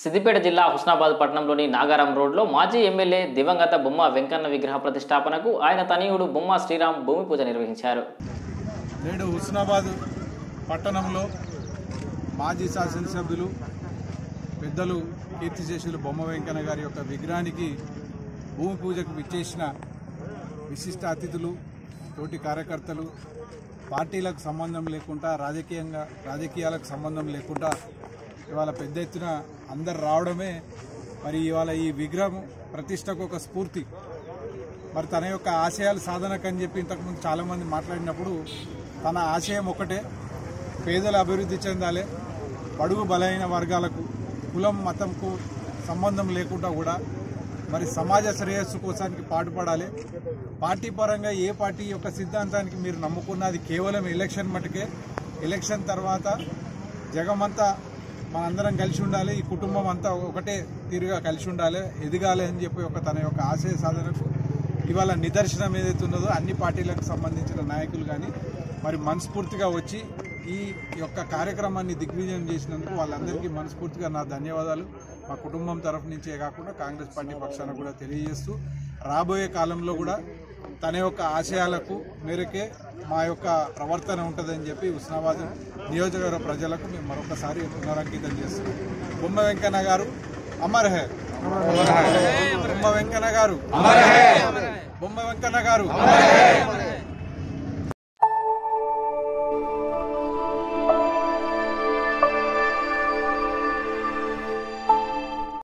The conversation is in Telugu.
సిద్దిపేట జిల్లా హుస్నాబాద్ పట్టణంలోని నాగారం రోడ్లో మాజీ ఎమ్మెల్యే దివంగత బొమ్మ వెంకన్న విగ్రహ ప్రతిష్టాపనకు ఆయన తనయుడు బొమ్మ శ్రీరామ్ భూమి పూజ నిర్వహించారు నేడు హుస్నాబాద్ పట్టణంలో మాజీ శాసనసభ్యులు పెద్దలు కీర్తిశేషులు బొమ్మ వెంకన్న గారి యొక్క విగ్రహానికి భూమి పూజకు విచ్చేసిన విశిష్ట అతిథులు తోటి కార్యకర్తలు పార్టీలకు సంబంధం లేకుండా రాజకీయంగా రాజకీయాలకు సంబంధం లేకుండా ఇవాళ పెద్ద ఎత్తున అందరు రావడమే మరి ఇవాళ ఈ విగ్రహం ప్రతిష్టకు ఒక స్ఫూర్తి మరి తన యొక్క ఆశయాలు సాధనకు అని చెప్పి ఇంతకుముందు చాలామంది మాట్లాడినప్పుడు తన ఆశయం ఒకటే పేదల అభివృద్ధి చెందాలి బడుగు బలైన వర్గాలకు కులం మతంకు సంబంధం లేకుండా కూడా మరి సమాజ శ్రేయస్సు కోసానికి పాటుపడాలి పార్టీ పరంగా ఏ పార్టీ యొక్క సిద్ధాంతానికి మీరు నమ్ముకున్నది కేవలం ఎలక్షన్ మటుకే ఎలక్షన్ తర్వాత జగమంతా మనందరం కలిసి ఉండాలి ఈ కుటుంబం అంతా ఒకటే తీరుగా కలిసి ఉండాలి ఎదగాలి అని చెప్పి ఒక తన యొక్క ఆశయ సాధనకు ఇవాళ నిదర్శనం ఏదైతే ఉన్నదో అన్ని పార్టీలకు సంబంధించిన నాయకులు కానీ మరి మనస్ఫూర్తిగా వచ్చి ఈ యొక్క కార్యక్రమాన్ని దిగ్విజయం చేసినందుకు వాళ్ళందరికీ మనస్ఫూర్తిగా నా ధన్యవాదాలు మా కుటుంబం తరఫు నుంచే కాకుండా కాంగ్రెస్ పార్టీ పక్షాన కూడా తెలియజేస్తూ రాబోయే కాలంలో కూడా తన యొక్క ఆశయాలకు మేరకే మా యొక్క ప్రవర్తన ఉంటుందని చెప్పి ఉస్నాబాద్ నియోజకవర్గ ప్రజలకు మేము మరొకసారి పునరంకితం చేస్తున్నాం బొమ్మ వెంకన్న గారు అమర్ హే బొమ్మ వెంకన్న గారు బొమ్మ వెంకన్న గారు